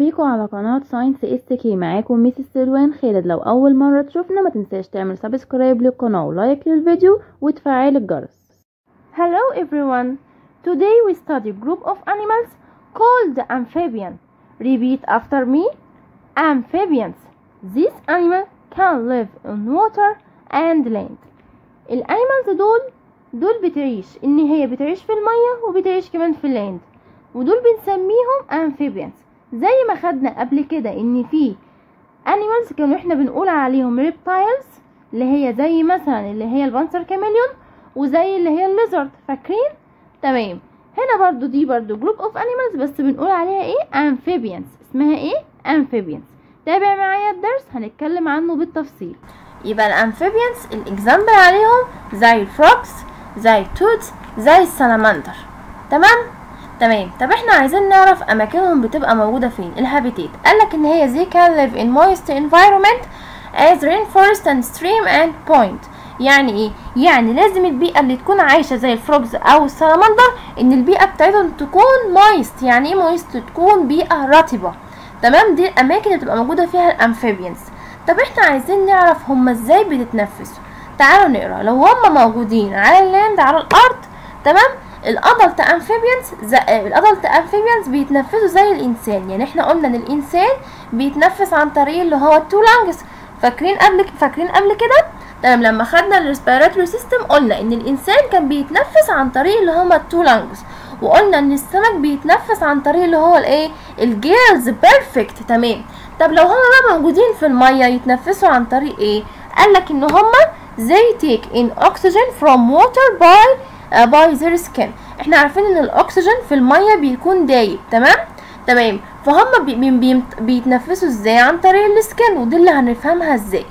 بيكم على قناة ساينس اس كي معاكم ميس سلوان خالد لو أول مرة تشوفنا ما تنساش تعمل سبسكرايب للقناة ولايك للفيديو وتفعل الجرس Hello everyone. Today we study group of animals called amphibian. Repeat after me. Amphibians. These animals can live on water and land. الانيمالز دول دول بتعيش ان هي بتعيش في المية وبتعيش كمان في اللاند ودول بنسميهم amphibians زي ما خدنا قبل كده ان في animals كانوا احنا بنقول عليهم reptiles اللي هي زي مثلا اللي هي البانسر كاميليون وزي اللي هي الليزرد فاكرين تمام هنا برضو دي برضو جروب اوف animals بس بنقول عليها ايه amphibians اسمها ايه amphibians تابع معايا الدرس هنتكلم عنه بالتفصيل يبقى الامفيبيانز الاكزامبل عليهم زي الفروكس زي التوتس زي السلامندر تمام تمام طب احنا عايزين نعرف اماكنهم بتبقى موجوده فين الهابيتات قالك ان هي they can live in moist environment as rainforest and stream and point يعني ايه يعني لازم البيئه اللي تكون عايشه زي الفروجز او السلامندر ان البيئه بتاعتهم تكون مويست يعني ايه مويست تكون بيئه رطبه تمام دي الاماكن اللي بتبقى موجوده فيها الامفيبيانز طب احنا عايزين نعرف هما ازاي بتتنفسوا تعالوا نقرا لو هما موجودين على اللاند على الارض تمام الادلت امفيبيانز الادلت امفيبيانز بيتنفسوا زي الانسان يعني احنا قلنا ان الانسان بيتنفس عن طريق اللي هو التو لانجز فاكرين قبل فاكرين قبل كده تمام لما خدنا الريسبيراتوري سيستم قلنا ان الانسان كان بيتنفس عن طريق اللي هما التو لانجز وقلنا ان السمك بيتنفس عن طريق اللي هو الايه الجيرز بيرفكت تمام طب لو هما بقى موجودين في الميه يتنفسوا عن طريق ايه قالك ان هما they take in oxygen from water by uh, by their skin احنا عارفين ان الاكسجين في الميه بيكون دايب تمام تمام فهم بي بي بيتنفسوا ازاي عن طريق السكن ودي اللي هنفهمها ازاي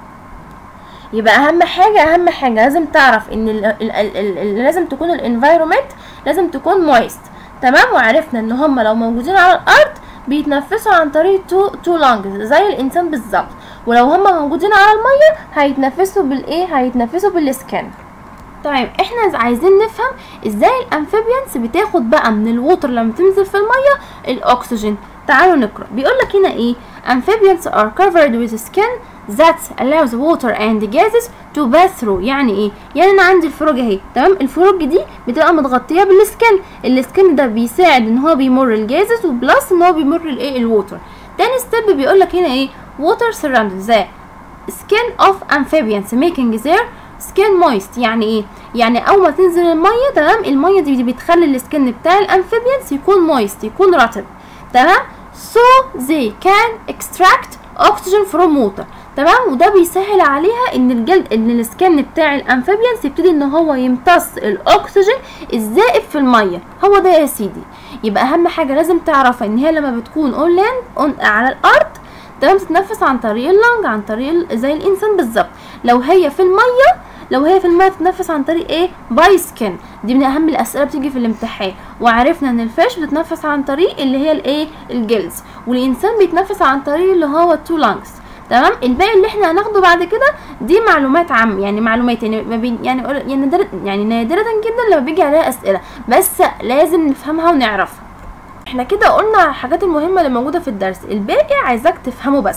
يبقى اهم حاجه اهم حاجه لازم تعرف ان ال ال ال ال لازم تكون الانفايرومنت لازم تكون مويست تمام وعرفنا ان هم لو موجودين على الارض بيتنفسوا عن طريق تو تو لانجز زي الانسان بالظبط ولو هم موجودين على الميه هيتنفسوا بالايه هيتنفسوا بالسكن طيب احنا عايزين نفهم ازاي الامفيبيانس بتاخد بقى من الووتر لما تنزل في الميه الاكسجين تعالوا نقرا بيقول لك هنا ايه amphibians are covered with skin that allows water and gases to pass through يعني ايه يعني انا عندي الفروج اهي تمام الفروج دي بتبقى متغطيه بالسكن السكن ده بيساعد ان هو بيمر الجازز وبلس ان هو بيمر الايه الووتر تاني ستيب بيقول لك هنا ايه water surrounds the skin of amphibians making their skin moist يعني ايه يعني اول ما تنزل الميه تمام الميه دي بتخلي السكن بتاع الامفيبيانس يكون مويست يكون رطب تمام so they can extract oxygen from water تمام وده بيسهل عليها ان الجلد ان السكن بتاع الامفيبيانس يبتدي ان هو يمتص الاكسجين الزائد في الميه هو ده يا سيدي يبقى اهم حاجه لازم تعرف ان هي لما بتكون اون لاند على الارض تمام تتنفس عن طريق اللنج عن طريق زي الانسان بالظبط لو هي في الميه لو هي في الميه تتنفس عن طريق ايه باي سكن دي من اهم الاسئله بتيجي في الامتحان وعرفنا ان الفيش بتتنفس عن طريق اللي هي الايه الجلز والانسان بيتنفس عن طريق اللي هو التو لانجز تمام الباقي اللي احنا هناخده بعد كده دي معلومات عام يعني معلومات يعني ما بي يعني يعني نادرة يعني نادرة جدا لما بيجي عليها اسئله بس لازم نفهمها ونعرفها احنا كده قلنا الحاجات المهمه اللي موجوده في الدرس الباقي عايزاك تفهمه بس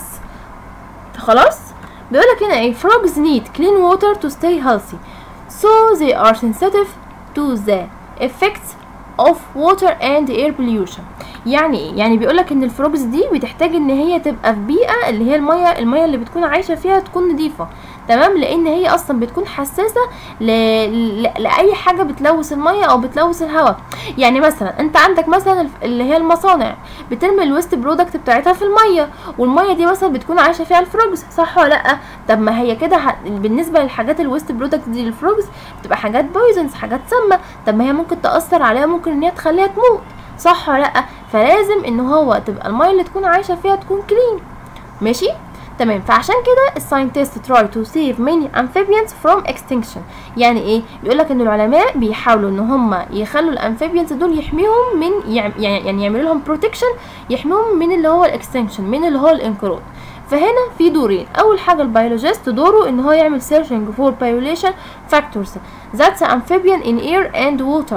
خلاص بيقولك هنا ايه frogs need clean water to stay healthy so they are sensitive to the effects of water and air pollution يعني ايه يعني بيقولك ان الفروجز دي بتحتاج ان هي تبقى في بيئه اللي هي الميه الميه اللي بتكون عايشه فيها تكون نظيفه تمام لان هي اصلا بتكون حساسه ل... ل... لاي حاجه بتلوث الميه او بتلوث الهواء يعني مثلا انت عندك مثلا اللي هي المصانع بترمي الويست برودكت بتاعتها في الميه والميه دي مثلا بتكون عايشه فيها الفروجز صح ولا لا طب ما هي كده ه... بالنسبه للحاجات الويست برودكت دي للفروجز بتبقى حاجات بويزنز حاجات سامه طب ما هي ممكن تاثر عليها ممكن ان هي تخليها تموت صح ولا لا فلازم ان هو تبقى الميه اللي تكون عايشه فيها تكون كلين ماشي تمام فعشان كده الساينتست تراي تو سيف ماني amphibians فروم اكستنكشن يعني ايه بيقول لك ان العلماء بيحاولوا ان هم يخلوا الامفيبيانز دول يحميهم من يعني يعني يعملوا لهم بروتكشن يحميهم من اللي هو الاكستنكشن من اللي هو الانقراض فهنا في دورين اول حاجه البيولوجيست دوره ان هو يعمل searching for population factors that's amphibian in air and water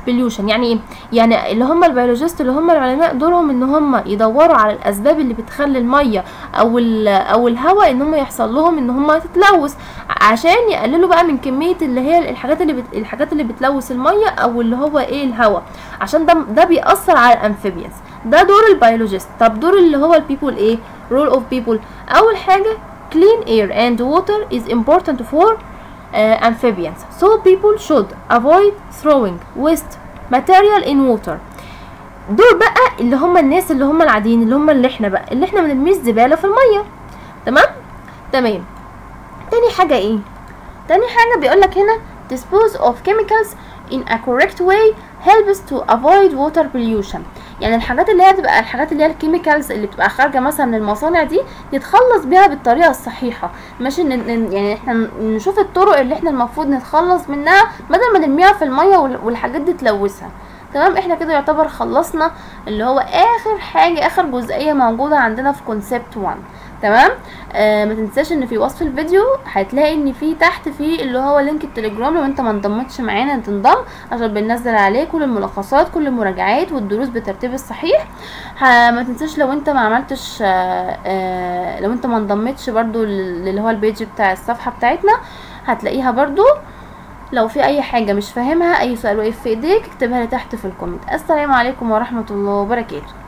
pollution يعني ايه يعني اللي هم البيولوجيست اللي هم العلماء دورهم ان هم يدوروا على الاسباب اللي بتخلي الميه او ال او الهواء ان هم يحصل لهم ان هم تتلوث عشان يقللوا بقى من كميه اللي هي الحاجات اللي بت... الحاجات اللي بتلوث الميه او اللي هو ايه الهواء عشان ده ده بيأثر على الامفيبيانز ده دور البيولوجيست طب دور اللي هو البيبول ايه role of people اول حاجه clean air and water is important for uh, amphibians so people should avoid throwing waste material in water دول بقى اللي هم الناس اللي هم العاديين اللي هم اللي احنا بقى اللي احنا ما نرميش زباله في الميه تمام تمام تاني حاجه ايه تاني حاجه بيقولك هنا dispose of chemicals in a correct way helps to avoid water pollution يعني الحاجات اللي هي بتبقى الحاجات اللي هي الكيميكالز اللي بتبقى خارجه مثلا من المصانع دي نتخلص بيها بالطريقه الصحيحه مش ان إن- يعني احنا نشوف الطرق اللي احنا المفروض نتخلص منها بدل ما نرميها في الميه وال- والحاجات دي تلوثها تمام احنا كده يعتبر خلصنا اللي هو اخر حاجه اخر جزئيه موجوده عندنا في كونسبت 1 تمام آه ما تنساش ان في وصف الفيديو هتلاقي ان في تحت في اللي هو لينك التليجرام لو انت ما انضمتش معانا تنضم عشان بننزل عليه كل الملخصات كل المراجعات والدروس بالترتيب الصحيح ه- ما تنساش لو انت ما عملتش آه آه لو انت ما انضمتش برضو لل- اللي هو البيج بتاع الصفحه بتاعتنا هتلاقيها برضو لو في اي حاجه مش فاهمها اي سؤال واقف في ايديك اكتبها لي تحت في الكومنت السلام عليكم ورحمه الله وبركاته